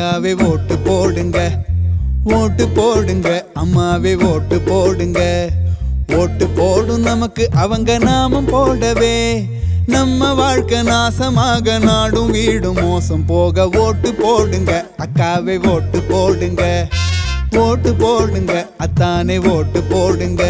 ஐயாவே ஓட்டு போடுங்க ஓட்டு போடுங்க அம்மாவே ஓட்டு போடுங்க ஓட்டு போடும் நமக்கு அவங்க நாமம் போடவே நம்ம வாழ்க்கை நாசமாக நாடும் வீடும் மோசம் போக ஓட்டு போடுங்க அக்காவே ஓட்டு போடுங்க ஓட்டு போடுங்க அத்தானே ஓட்டு போடுங்க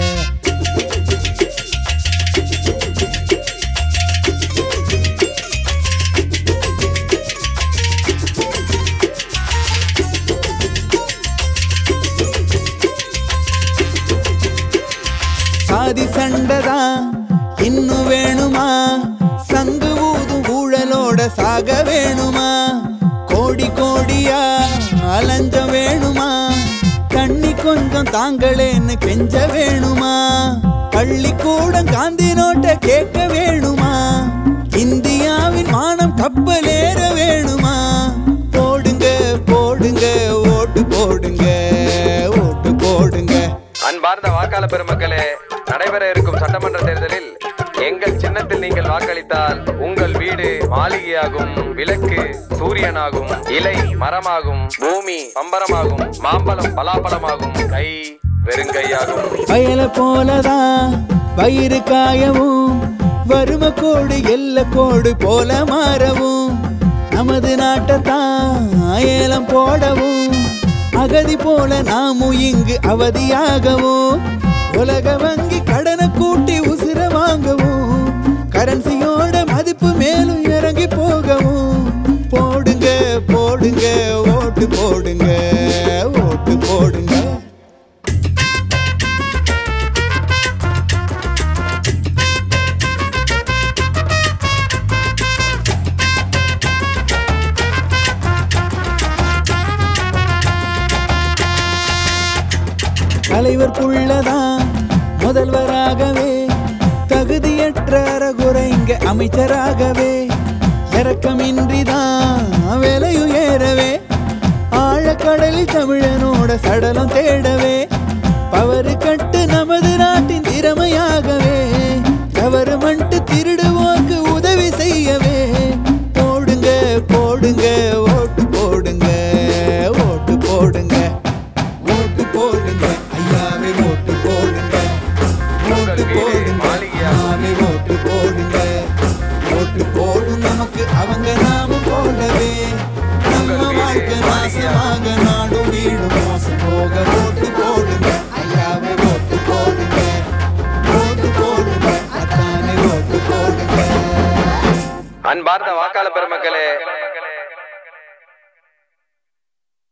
சாதி சண்டைதான் இன்னும் வேணுமா சங்கு ஊதும் ஊழலோட சாக வேணுமா கோடி கோடியா அலைஞ்ச வேணுமா தண்ணி கொஞ்சம் தாங்களேன்னு கெஞ்ச வேணுமா பள்ளிக்கூடம் காந்தி நோட்ட கேட்க வேணுமா இந்தியாவின் மானம் கப்பலேற வேணுமா போடுங்க போடுங்க ஓட்டு போடுங்க ஓட்டு போடுங்க அன்பார்ந்த வாக்காளர் பெருமக்களே நடைபெற இருக்கும் சட்டமன்ற தேர்தலில் எங்கள் சின்னத்தில் நீங்கள் வாக்களித்தால் உங்கள் வீடு மாளிகையாகும் விளக்கு சூரியனாகும் இலை மரமாகும் பூமி பம்பரமாகும் மாம்பழம் பலாப்பழமாகும் கை வெறுங்கையாகும் வயல போலதான் வயிறு காயவும் வறும கோடு எல்ல கோடு போல மாறவும் நமது நாட்டைத்தான் ஏலம் போடவும் அகதி போல நாமும் இங்கு அவதியாகவும் உலக வங்கி கடனை கூட்டி உசிர வாங்கவும் கரன்சியோட மதிப்பு மேலும் இறங்கி போகவும் போடுங்க போடுங்க ஓட்டு போடுங்க ஓட்டு போடுங்க தலைவர் புள்ளதான் முதல்வராகவே தகுதியற்ற அறகுறை இங்க அமைச்சராகவே இறக்கமின்றிதான் விலையும் ஏறவே ஆழக்கடலில் தமிழனோட சடலம் தேடவே பவரு கட்டு நமது நாட்டின் திறமையாகவே கவர்மெண்ட் திருடுவோக்கு உதவி செய்யவே போடுங்க போடுங்க ஓட்டு போடுங்க ஓட்டு போடுங்க ஓட்டு போடுங்க ஐயாவே ஓட்டு போடுங்க ஓட்டு போடுங்க ஐயாவே ஓட்டு போடுங்க ஓட்டு போடும் நமக்கு அவங்க நாம போடவே நம்ம வாழ்க்கை நாசமாக நாடும் வீடும் மோசம் போக ஓட்டு போடுங்க ஐயாவே ஓட்டு போடுங்க ஓட்டு போடுங்க அத்தானே ஓட்டு போடுங்க அன்பார்ந்த வாக்காளர் பெருமக்களே